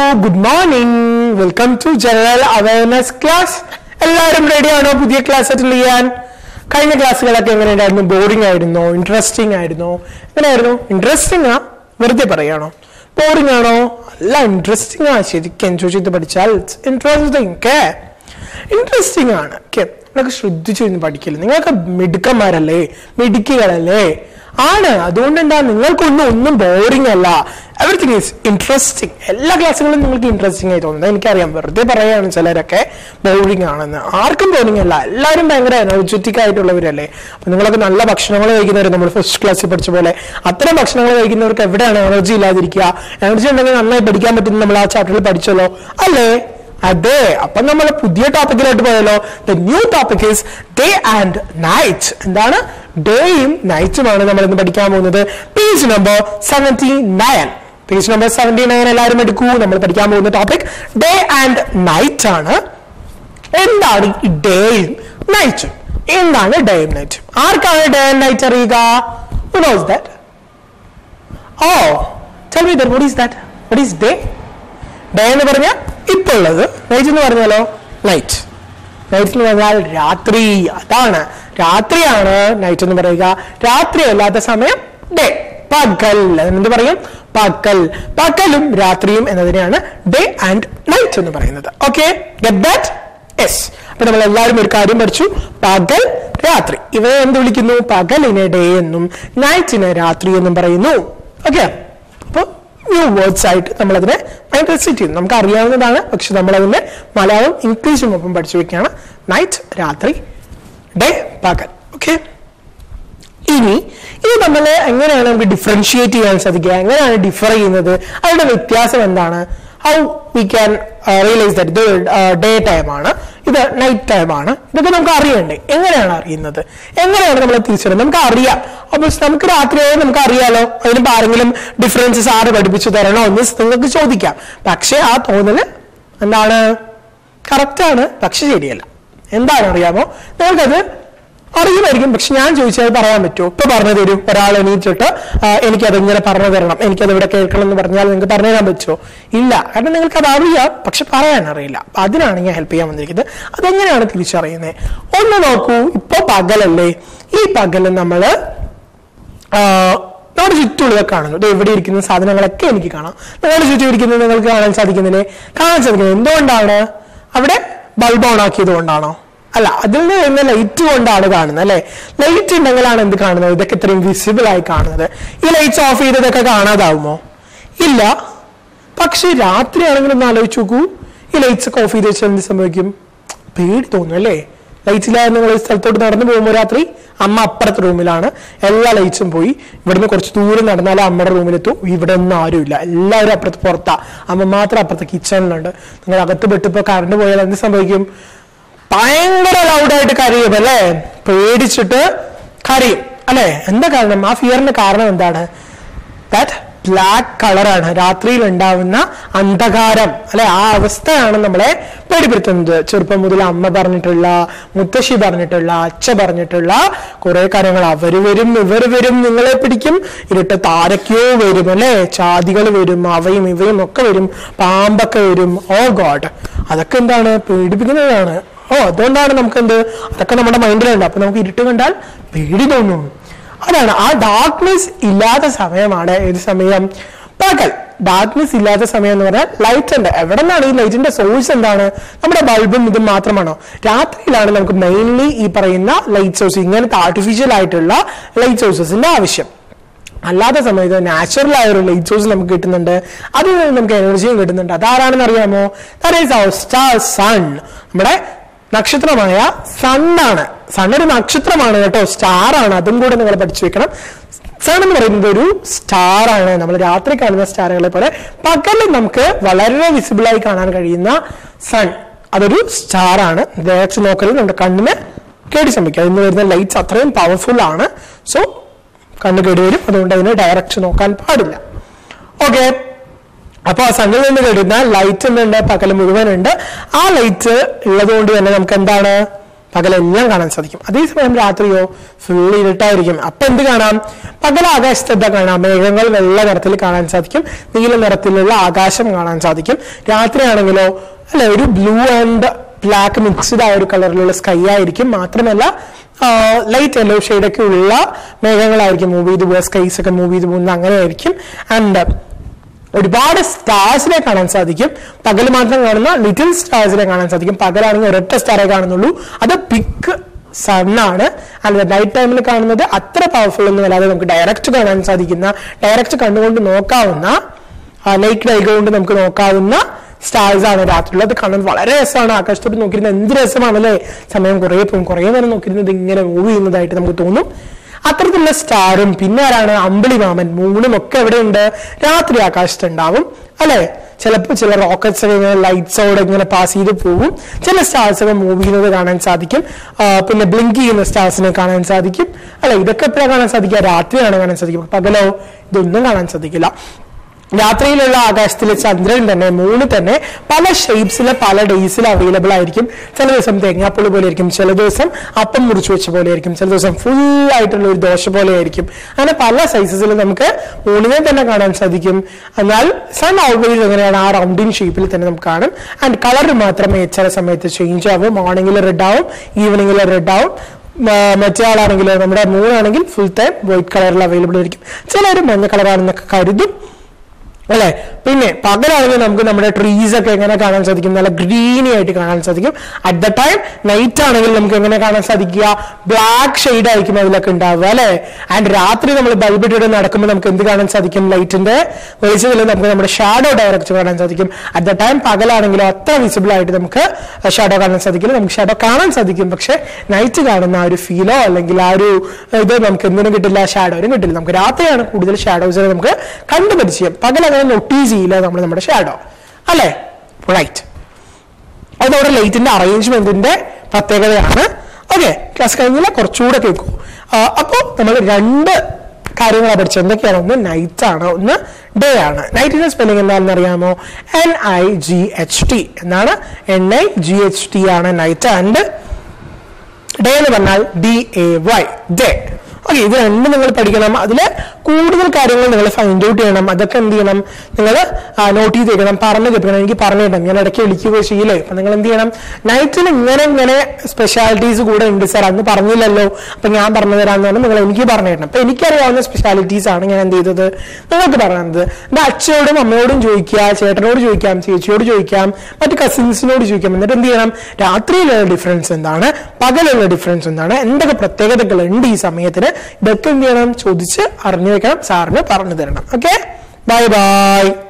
good morning welcome to general awareness class എല്ലാവരും റെഡിയാണോ പുതിയ ക്ലാസ് അറ്റൻഡ് ചെയ്യാൻ കഴിഞ്ഞ ക്ലാസ്സുകളൊക്കെ എങ്ങനെയുണ്ടായിരുന്നു ബോറിംഗ് ആയിരുന്നോ ഇൻട്രസ്റ്റിംഗ് ആയിരുന്നോ എങ്ങനെയായിരുന്നു ഇൻട്രസ്റ്റിംഗ് ആ വെറുതെ പറയാണോ ബോറിംഗ് ആണോ അല്ല ഇൻട്രസ്റ്റിംഗ് ആ ശരിക്കും എൻജോയ് ചെയ്ത് പഠിച്ചാൽ ഇൻട്രസ്റ്റിംഗ് കേ ഇൻട്രസ്റ്റിംഗ് ആണ് ഓക്കെ നിങ്ങൾക്ക് ശ്രദ്ധിച്ചു ഇന്ന് പഠിക്കില്ല നിങ്ങൾക്ക് മിടുക്കന്മാരല്ലേ മിടുക്കികളല്ലേ ആണ് അതുകൊണ്ട് എന്താ നിങ്ങൾക്കൊന്നും ഒന്നും ബോറിംഗ് അല്ല എവറിത്തിങ് ഈസ് ഇൻട്രസ്റ്റിംഗ് എല്ലാ ക്ലാസ്സുകളും നിങ്ങൾക്ക് ഇൻട്രസ്റ്റിംഗ് ആയി തോന്നുന്നത് എനിക്കറിയാം വെറുതെ പറയുകയാണ് ചിലരൊക്കെ ബോറിംഗ് ആണെന്ന് ആർക്കും ബോറിംഗ് അല്ല എല്ലാവരും ഭയങ്കര എനർജറ്റിക് ആയിട്ടുള്ളവരല്ലേ അപ്പൊ നിങ്ങളൊക്കെ നല്ല ഭക്ഷണങ്ങൾ കഴിക്കുന്നവർ നമ്മൾ ഫസ്റ്റ് ക്ലാസ്സിൽ പഠിച്ച പോലെ അത്തരം ഭക്ഷണങ്ങൾ കഴിക്കുന്നവർക്ക് എവിടെയാണ് എനർജി ഇല്ലാതിരിക്കുക എനർജി ഉണ്ടെങ്കിൽ നന്നായി പഠിക്കാൻ പറ്റുന്ന നമ്മൾ ആ ചാപ്റ്ററിൽ പഠിച്ചല്ലോ അല്ലേ അതെ അപ്പൊ നമ്മൾ പുതിയ ടോപ്പിക്കിലോട്ട് പോയല്ലോ the new topic is day and night എന്താണ് ഡേയും നൈറ്റുമാണ് നമ്മൾ ഇന്ന് പഠിക്കാൻ പോകുന്നത് page number seventy nine page number seventy nine എല്ലാവരും എടുക്കൂ നമ്മൾ പഠിക്കാൻ പോകുന്ന ടോപ്പിക് ഡേ ആൻഡ് നൈറ്റ് ആണ് എന്താണ് ഈ ഡേയും നൈറ്റും എന്താണ് ഡേയും നൈറ്റും ആർക്കാണ് ഡേ ആൻഡ് നൈറ്റ് അറിയുക who knows that oh tell me that what is that what is day day എന്ന് പറഞ്ഞാൽ ഇപ്പൊ ഉള്ളത് നൈറ്റ് എന്ന് പറഞ്ഞാലോ നൈറ്റ് നൈറ്റ് എന്ന് പറഞ്ഞാൽ രാത്രി അതാണ് രാത്രിയാണ് നൈറ്റ് എന്ന് പറയുക രാത്രി അല്ലാത്ത സമയം ഡേ പകൽ എന്ത് പറയും പകൽ പകലും രാത്രിയും എന്നതിനെയാണ് ഡേ ആൻഡ് നൈറ്റ് എന്ന് പറയുന്നത് ഓക്കെ ഗെറ്റ് ദാറ്റ് യെസ് അപ്പൊ നമ്മൾ എല്ലാവരും ഒരു കാര്യം പഠിച്ചു പകൽ രാത്രി ഇവയെ എന്ത് വിളിക്കുന്നു പകലിനെ ഡേ എന്നും നൈറ്റിനെ രാത്രി എന്നും പറയുന്നു ഓക്കെ അപ്പൊ ന്യൂ വേർഡ്സ് ആയിട്ട് നമ്മളതിനെ ഭയങ്കര സെറ്റ് ചെയ്യുന്നു നമുക്ക് അറിയാവുന്നതാണ് പക്ഷെ നമ്മളതിന്റെ മലയാളം ഇംഗ്ലീഷും ഒപ്പം പഠിച്ചു വെക്കുകയാണ് നൈറ്റ് രാത്രി ഡേ പകൽ ഓക്കെ ഇനി ഇത് നമ്മൾ എങ്ങനെയാണ് നമുക്ക് ഡിഫറൻഷിയേറ്റ് ചെയ്യാൻ സാധിക്കുക എങ്ങനെയാണ് ഡിഫർ ചെയ്യുന്നത് അതിന്റെ വ്യത്യാസം എന്താണ് how we can realise that ഇത് ഡേ ടൈം ആണ് ഇത് നൈറ്റ് ടൈം ആണ് ഇതൊക്കെ നമുക്ക് അറിയണ്ടേ എങ്ങനെയാണ് അറിയുന്നത് എങ്ങനെയാണ് നമ്മൾ തിരിച്ചറിയുന്നത് നമുക്ക് അറിയാം അപ്പൊ നമുക്ക് രാത്രിയായി നമുക്ക് അറിയാലോ അതിനിപ്പോ ആരെങ്കിലും ഡിഫറൻസസ് ആറ് പഠിപ്പിച്ചു തരണോ എന്ന് നിങ്ങൾക്ക് ചോദിക്കാം പക്ഷെ ആ തോന്നല് എന്താണ് കറക്റ്റ് ആണ് പക്ഷെ ശരിയല്ല എന്താണ് അറിയാമോ നിങ്ങൾക്കത് അറിയുമായിരിക്കും പക്ഷെ ഞാൻ ചോദിച്ചാൽ പറയാൻ പറ്റുമോ ഇപ്പൊ പറഞ്ഞു തരും ഒരാൾ എണീറ്റിട്ട് ആ, എനിക്കത് ഇങ്ങനെ പറഞ്ഞു തരണം എനിക്കത് ഇവിടെ കേൾക്കണം എന്ന് പറഞ്ഞാൽ നിങ്ങൾക്ക് പറഞ്ഞു തരാൻ പറ്റുമോ ഇല്ല കാരണം നിങ്ങൾക്ക് അത് അറിയാം പക്ഷെ പറയാൻ അറിയില്ല അപ്പൊ അതിനാണ് ഞാൻ ഹെൽപ്പ് ചെയ്യാൻ വന്നിരിക്കുന്നത് അതെങ്ങനെയാണ് തിരിച്ചറിയുന്നത് ഒന്ന് നോക്കൂ ഇപ്പൊ പകലല്ലേ ഈ പകല് നമ്മള് ആ, നമ്മുടെ ചുറ്റുമുള്ളത് കാണുന്നു ഇത് എവിടെ ഇരിക്കുന്ന സാധനങ്ങളൊക്കെ എനിക്ക് കാണാം നിങ്ങളുടെ ചുറ്റും ഇരിക്കുന്നത് നിങ്ങൾക്ക് കാണാൻ സാധിക്കുന്നില്ലേ കാണാൻ സാധിക്കുന്നത് എന്തുകൊണ്ടാണ് അവിടെ ബൾബ് ഓൺ ആക്കിയത് കൊണ്ടാണോ അല്ല അതിൽ നിന്ന് വരുന്ന ലൈറ്റ് കൊണ്ടാണ് കാണുന്നത് അല്ലെ ലൈറ്റ് ഉണ്ടെങ്കിലാണ് എന്ത് കാണുന്നത് ഇതൊക്കെ ഇത്രയും വിസിബിൾ ആയി കാണുന്നത് ഈ ലൈറ്റ്സ് ഓഫ് ചെയ്തതൊക്കെ കാണാതാവുമോ ഇല്ല പക്ഷെ രാത്രി ആണെങ്കിൽ ഒന്ന് ആലോചിച്ച് നോക്കൂ ഈ ലൈറ്റ്സ് ഒക്കെ ഓഫ് ചെയ്ത് വെച്ചാൽ എന്ത് സംഭവിക്കും പേടി തോന്നും അല്ലേ ലൈറ്റ്സ് ഇല്ലാതെ നിങ്ങൾ ഈ സ്ഥലത്തോട്ട് നടന്നു പോകുമ്പോൾ രാത്രി അമ്മ അപ്പുറത്തെ റൂമിലാണ് എല്ലാ ലൈറ്റ്സും പോയി ഇവിടുന്ന് കുറച്ച് ദൂരം നടന്നാലേ അമ്മയുടെ റൂമിലെത്തും ഇവിടെ ഒന്നും ആരുമില്ല എല്ലാവരും അപ്പുറത്ത് പുറത്താ അമ്മ മാത്രം അപ്പുറത്തെ കിച്ചണിലുണ്ട് നിങ്ങൾ അകത്ത് പെട്ടിപ്പോ കറണ്ട് പോയാൽ എന്ത് സംഭവിക്കും ഭയങ്കര ലൗഡായിട്ട് കരയും അല്ലേ പേടിച്ചിട്ട് കരയും അല്ലെ എന്താ കാരണം ആ ഫിയറിന്റെ കാരണം എന്താണ് ദാറ്റ് ബ്ലാക്ക് കളറാണ് രാത്രിയിൽ ഉണ്ടാവുന്ന അന്ധകാരം അല്ലെ ആ അവസ്ഥയാണ് നമ്മളെ പേടിപ്പെടുത്തുന്നത് ചെറുപ്പം മുതൽ അമ്മ പറഞ്ഞിട്ടുള്ള മുത്തശ്ശി പറഞ്ഞിട്ടുള്ള അച്ഛ പറഞ്ഞിട്ടുള്ള കുറെ കാര്യങ്ങൾ അവര് വരും ഇവർ വരും നിങ്ങളെ പിടിക്കും ഇരുട്ടത്ത് ആരൊക്കെയോ വരും അല്ലെ ചാതികൾ വരും അവയും ഇവയും ഒക്കെ വരും പാമ്പൊക്കെ വരും ഓ ഗോഡ് അതൊക്കെ എന്താണ് പേടിപ്പിക്കുന്നതാണ് ഓ അതുകൊണ്ടാണ് നമുക്ക് എന്ത് അതൊക്കെ നമ്മുടെ മൈൻഡിലുണ്ട് അപ്പൊ നമുക്ക് ഇരുട്ട് കണ്ടാൽ പേടി തോന്നും അതാണ് ആ ഡാർക്ക്നെസ് ഇല്ലാത്ത സമയമാണ് ഏത് സമയം പകൽ ഡാർക്ക്നെസ് ഇല്ലാത്ത സമയം എന്ന് പറഞ്ഞാൽ ലൈറ്റ് ഉണ്ട് എവിടെ നിന്നാണ് ഈ ലൈറ്റിന്റെ സോഴ്സ് എന്താണ് നമ്മുടെ ബൾബും ഇതും മാത്രമാണോ രാത്രിയിലാണ് നമുക്ക് മെയിൻലി ഈ പറയുന്ന ലൈറ്റ് സോഴ്സ് ഇങ്ങനത്തെ ആർട്ടിഫിഷ്യൽ ആയിട്ടുള്ള ലൈറ്റ് സോഴ്സസിന്റെ ആവശ്യം അല്ലാത്ത സമയത്ത് നാച്ചുറൽ ആയ ഒരു ലൈറ്റ് സോഴ്സ് നമുക്ക് കിട്ടുന്നുണ്ട് അതിൽ നിന്ന് നമുക്ക് എനർജിയും കിട്ടുന്നുണ്ട് അതാരാണെന്ന് അറിയാമോ സ്റ്റാർ സൺ നമ്മുടെ നക്ഷത്രമായ സണ്ണാണ് സൺ ഒരു നക്ഷത്രമാണ് കേട്ടോ സ്റ്റാർ ആണ് അതും കൂടെ നിങ്ങൾ പഠിച്ചു വെക്കണം സൺ എന്ന് പറയുന്നത് ഒരു സ്റ്റാർ ആണ് നമ്മൾ രാത്രി കാണുന്ന സ്റ്റാറുകളെ പോലെ പകലിൽ നമുക്ക് വളരെ വിസിബിൾ ആയി കാണാൻ കഴിയുന്ന സൺ അതൊരു സ്റ്റാർ ആണ് ഡയറക്റ്റ് നോക്കൽ നമ്മുടെ കണ്ണിന് കേടി സംഭവിക്കും അതിന് വരുന്ന ലൈറ്റ്സ് അത്രയും പവർഫുൾ ആണ് സോ കണ്ണ് കേടി വരും അതുകൊണ്ട് അതിന് ഡയറക്റ്റ് നോക്കാൻ പാടില്ല ഓക്കെ അപ്പൊ ആ സണ്ണിൽ നിന്ന് കിട്ടുന്ന ലൈറ്റ് എന്തുണ്ട് പകൽ മുഴുവൻ ഉണ്ട് ആ ലൈറ്റ് ഉള്ളത് കൊണ്ട് തന്നെ നമുക്ക് എന്താണ് പകലെല്ലാം കാണാൻ സാധിക്കും അതേസമയം രാത്രിയോ ഫുൾ ഇരുട്ടായിരിക്കും അപ്പൊ എന്ത് കാണാം പകൽ ആകാശത്ത് എന്താ കാണാം മേഘങ്ങൾ വെള്ള നിറത്തിൽ കാണാൻ സാധിക്കും നീല നിറത്തിലുള്ള ആകാശം കാണാൻ സാധിക്കും രാത്രിയാണെങ്കിലോ അല്ലെ ഒരു ബ്ലൂ ആൻഡ് ബ്ലാക്ക് മിക്സ്ഡ് ആയ ഒരു കളറിലുള്ള സ്കൈ ആയിരിക്കും മാത്രമല്ല ലൈറ്റ് യെല്ലോ ഷെയ്ഡൊക്കെ ഉള്ള മേഘങ്ങളായിരിക്കും മൂവ് ചെയ്ത് പോകുക സ്കൈസ് ഒക്കെ മൂവ് ചെയ്ത് പോകുന്നത് അങ്ങനെ ആയിരിക്കും ആൻഡ് ഒരുപാട് സ്റ്റാർസിനെ കാണാൻ സാധിക്കും പകൽ മാത്രം കാണുന്ന ലിറ്റിൽ സ്റ്റാർസിനെ കാണാൻ സാധിക്കും പകലാണെങ്കിൽ ഒരൊറ്റ സ്റ്റാറെ കാണുന്നുള്ളൂ അത് ബിഗ് സണ്ണാണ് അല്ല നൈറ്റ് ടൈമിൽ കാണുന്നത് അത്ര പവർഫുൾ ഒന്നും അല്ലാതെ നമുക്ക് ഡയറക്റ്റ് കാണാൻ സാധിക്കുന്ന ഡയറക്റ്റ് കണ്ടുകൊണ്ട് നോക്കാവുന്ന ലൈറ്റ് ഡൈ കൊണ്ട് നമുക്ക് നോക്കാവുന്ന സ്റ്റാർസ് ആണ് രാത്രിയിൽ അത് കാണാൻ വളരെ രസമാണ് ആകാശത്തോട്ട് നോക്കിയിരുന്ന എന്ത് രസമാണല്ലേ സമയം കുറേ പോകും കുറേ നേരം നോക്കിയിരുന്നത് ഇങ്ങനെ മൂവ് ചെയ്യുന്നതായിട്ട് നമുക്ക് തോന്നും അത്തരത്തിലുള്ള സ്റ്റാറും പിന്നെ ആരാണ് അമ്പിളി മാമൻ മൂണും ഒക്കെ എവിടെയുണ്ട് രാത്രി ആകാശത്തുണ്ടാവും അല്ലെ ചിലപ്പോൾ ചില റോക്കറ്റ്സ് ഒക്കെ ഇങ്ങനെ ലൈറ്റ്സോടെ ഇങ്ങനെ പാസ് ചെയ്ത് പോകും ചില സ്റ്റാർസ് ഒക്കെ മൂവ് ചെയ്യുന്നത് കാണാൻ സാധിക്കും ആ, പിന്നെ ബ്ലിങ്ക് ചെയ്യുന്ന സ്റ്റാർസിനെ കാണാൻ സാധിക്കും അല്ലെ ഇതൊക്കെ എപ്പോഴാണ് കാണാൻ സാധിക്കുക രാത്രിയാണ് കാണാൻ സാധിക്കും പകലോ ഇതൊന്നും കാണാൻ സാധിക്കില്ല രാത്രിയിലുള്ള ആകാശത്തിലെ ചന്ദ്രൻ തന്നെ മൂന്ന് തന്നെ പല ഷേപ്സിൽ പല ഡേയ്സിൽ അവൈലബിൾ ആയിരിക്കും ചില ദിവസം തേങ്ങാപ്പുളി പോലെ ആയിരിക്കും ചില ദിവസം അപ്പം മുറിച്ച് വെച്ച പോലെ ആയിരിക്കും ചില ദിവസം ഫുൾ ആയിട്ടുള്ള ഒരു ദോശ പോലെ ആയിരിക്കും അങ്ങനെ പല സൈസസിൽ നമുക്ക് മൂന്നിനെ തന്നെ കാണാൻ സാധിക്കും എന്നാൽ സൺ ഓൾവേസ് എങ്ങനെയാണ് ആ റൗണ്ടിങ് ഷേപ്പിൽ തന്നെ നമുക്ക് കാണും ആൻഡ് കളർ മാത്രമേ ചില സമയത്ത് ചേഞ്ച് ആവും മോർണിംഗിൽ റെഡ് ആവും ഈവനിങ്ങിൽ റെഡ് ആവും മ- മറ്റേ ആളാണെങ്കിൽ നമ്മുടെ മൂന്നാണെങ്കിൽ ഫുൾ ടൈം വൈറ്റ് കളറിൽ അവൈലബിൾ ആയിരിക്കും ചിലർ മഞ്ഞ കളറാണെന്നൊക്കെ കരുതും അല്ലെ പിന്നെ പകലാണെങ്കിൽ നമുക്ക് നമ്മുടെ ട്രീസ് ഒക്കെ എങ്ങനെ കാണാൻ സാധിക്കും നല്ല ഗ്രീനി ആയിട്ട് കാണാൻ സാധിക്കും അറ്റ് ദ ടൈം നൈറ്റ് ആണെങ്കിൽ നമുക്ക് എങ്ങനെ കാണാൻ സാധിക്കുക ബ്ലാക്ക് ഷെയ്ഡ് ആയിരിക്കും അതിലൊക്കെ ഉണ്ടാവുക അല്ലെ ആൻഡ് രാത്രി നമ്മൾ ബൾബ് ഇട്ടിട്ട് നടക്കുമ്പോൾ നമുക്ക് എന്ത് കാണാൻ സാധിക്കും ലൈറ്റിന്റെ വെളിച്ചത്തിൽ നമുക്ക് നമ്മുടെ ഷാഡോ ഡയറക്റ്റ് കാണാൻ സാധിക്കും അറ്റ് ദ ടൈം പകലാണെങ്കിലും അത്ര വിസിബിൾ ആയിട്ട് നമുക്ക് ഷാഡോ കാണാൻ സാധിക്കില്ല നമുക്ക് ഷാഡോ കാണാൻ സാധിക്കും പക്ഷെ നൈറ്റ് കാണുന്ന ആ ഒരു ഫീലോ അല്ലെങ്കിൽ ആ ഒരു ഇത് നമുക്ക് എന്തിനും കിട്ടില്ല ഷാഡോനും കിട്ടില്ല നമുക്ക് രാത്രിയാണ് കൂടുതൽ ഷാഡോസിനെ നമുക്ക് കണ്ടു പരിചയം പകൽ അങ്ങനെ നൊട്ടീസ് ചെയ്യില്ല നമ്മൾ നമ്മുടെ ഷാഡോ അല്ലേ റൈറ്റ് അതോടെ ലൈറ്റിന്റെ അറേഞ്ച്മെന്റിന്റെ പ്രത്യേകതയാണ് ഓക്കെ ക്ലാസ് കഴിഞ്ഞില്ല കുറച്ചുകൂടെ കേൾക്കൂ അപ്പോൾ നമ്മൾ രണ്ട് കാര്യങ്ങളാണ് പഠിച്ചത് എന്തൊക്കെയാണ് ഒന്ന് നൈറ്റ് ആണ് ഒന്ന് ഡേ ആണ് നൈറ്റിന്റെ സ്പെല്ലിംഗ് എന്താണെന്ന് അറിയാമോ N I G H T എന്നാണ് N I G H T ആണ് നൈറ്റ് ആൻഡ് ഡേ എന്ന് പറഞ്ഞാൽ D A Y day okay ഇത് രണ്ടും നിങ്ങൾ പഠിക്കണം അതിൽ കൂടുതൽ കാര്യങ്ങൾ നിങ്ങൾ ഫൈൻഡ് ഔട്ട് ചെയ്യണം അതൊക്കെ എന്ത് ചെയ്യണം നിങ്ങൾ നോട്ട് ചെയ്ത് വെക്കണം പറഞ്ഞു കേൾപ്പിക്കണം എനിക്ക് പറഞ്ഞു തരണം ഞാൻ ഇടയ്ക്ക് വിളിക്കുകയോ ചെയ്യില്ലേ അപ്പൊ നിങ്ങൾ എന്ത് ചെയ്യണം നൈറ്റിൽ ഇങ്ങനെ ഇങ്ങനെ സ്പെഷ്യാലിറ്റീസ് കൂടെ ഉണ്ട് സാർ അന്ന് പറഞ്ഞില്ലല്ലോ അപ്പൊ ഞാൻ പറഞ്ഞു തരാന്ന് പറഞ്ഞാൽ നിങ്ങൾ എനിക്ക് പറഞ്ഞു തരണം അപ്പൊ എനിക്കറിയാവുന്ന സ്പെഷ്യാലിറ്റീസ് ആണ് ഞാൻ എന്ത് ചെയ്തത് നിങ്ങൾക്ക് പറഞ്ഞത് എന്റെ അച്ഛനോടും അമ്മയോടും ചോദിക്കുക ചേട്ടനോട് ചോദിക്കാം ചേച്ചിയോട് ചോദിക്കാം മറ്റു കസിൻസിനോട് ചോദിക്കാം എന്നിട്ട് എന്ത് ചെയ്യണം രാത്രിയിലുള്ള ഡിഫറൻസ് എന്താണ് പകലുള്ള ഡിഫറൻസ് എന്താണ് എന്തൊക്കെ പ്രത്യേകതകൾ ഉണ്ട് ഈ സമയത്തിന് ഇതൊക്കെ എന്ത് ചെയ്യണം ചോദിച്ച് അറിഞ്ഞു വെക്കണം സാറിന് പറഞ്ഞു തരണം ഓക്കെ ബൈ ബൈ